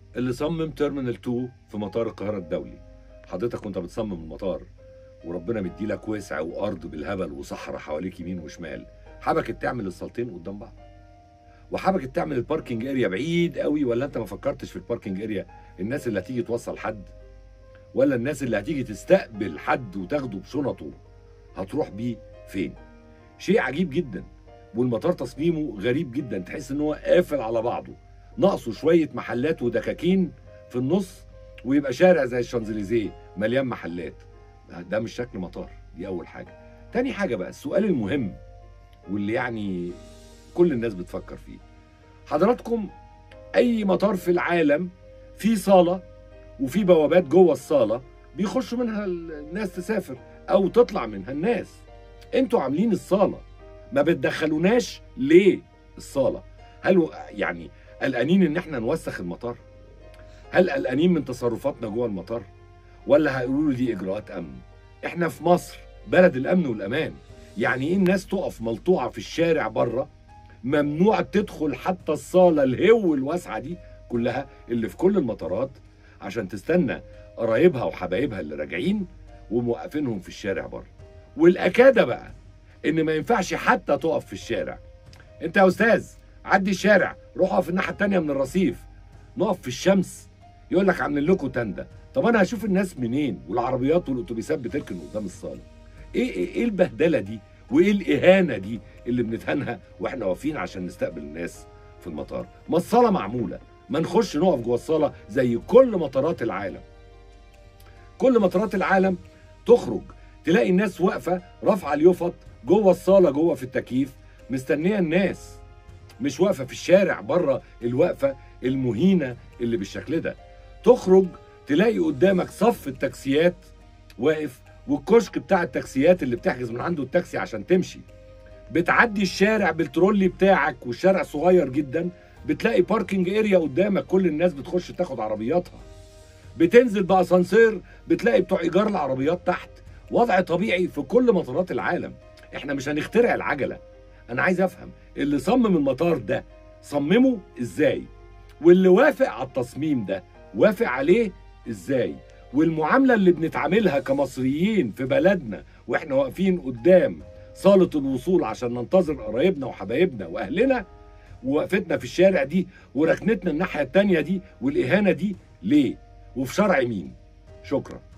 اللي صمم تيرمينال 2 في مطار القاهره الدولي حضرتك وانت بتصمم المطار وربنا مديلك وسع وارض بالهبل وصحراء حواليك يمين وشمال حبكت تعمل الصالتين قدام بعض وحبكت تعمل الباركينج اريا بعيد قوي ولا انت ما فكرتش في الباركينج اريا الناس اللي هتيجي توصل حد ولا الناس اللي هتيجي تستقبل حد وتاخده بشنطه هتروح بيه فين شيء عجيب جدا والمطار تصميمه غريب جدا تحس ان هو قافل على بعضه ناقصه شويه محلات ودكاكين في النص ويبقى شارع زي الشانزليزيه مليان محلات ده مش شكل مطار دي اول حاجه تاني حاجه بقى السؤال المهم واللي يعني كل الناس بتفكر فيه حضراتكم اي مطار في العالم في صاله وفي بوابات جوه الصاله بيخشوا منها الناس تسافر او تطلع منها الناس انتوا عاملين الصاله ما بتدخلوناش ليه الصاله هل يعني قلقانين ان احنا نوسخ المطار هل قلقانين من تصرفاتنا جوه المطار ولا هيقولوا لي دي اجراءات امن احنا في مصر بلد الامن والامان يعني ايه الناس تقف ملطوعه في الشارع بره ممنوع تدخل حتى الصاله الهو الواسعه دي كلها اللي في كل المطارات عشان تستنى قرايبها وحبايبها اللي راجعين وموقفينهم في الشارع بره والاكاده بقى ان ما ينفعش حتى تقف في الشارع انت يا استاذ عدي الشارع روح اقف الناحيه التانيه من الرصيف نقف في الشمس يقول لك عاملين لكم تنده طب انا هشوف الناس منين والعربيات والاتوبيسات بتركن قدام الصاله ايه ايه, إيه البهدله دي وايه الاهانه دي اللي بنتهانها واحنا واقفين عشان نستقبل الناس في المطار ما الصاله معموله ما نخش نقف جوه الصاله زي كل مطارات العالم كل مطارات العالم تخرج تلاقي الناس واقفه رافعه اليفط جوه الصاله جوه في التكييف مستنيه الناس مش واقفه في الشارع بره الوقفه المهينه اللي بالشكل ده تخرج تلاقي قدامك صف التاكسيات واقف والكشك بتاع التاكسيات اللي بتحجز من عنده التاكسي عشان تمشي بتعدي الشارع بالترولي بتاعك والشارع صغير جدا بتلاقي باركينج اريا قدامك كل الناس بتخش تاخد عربياتها بتنزل باسانسير بتلاقي بتوع ايجار العربيات تحت وضع طبيعي في كل مطارات العالم احنا مش هنخترع العجله انا عايز افهم اللي صمم المطار ده صممه ازاي واللي وافق على التصميم ده وافق عليه ازاي والمعامله اللي بنتعاملها كمصريين في بلدنا واحنا واقفين قدام صاله الوصول عشان ننتظر قرايبنا وحبايبنا واهلنا ووقفتنا في الشارع دي وركنتنا الناحيه التانيه دي والاهانه دي ليه وفي شرع مين شكرا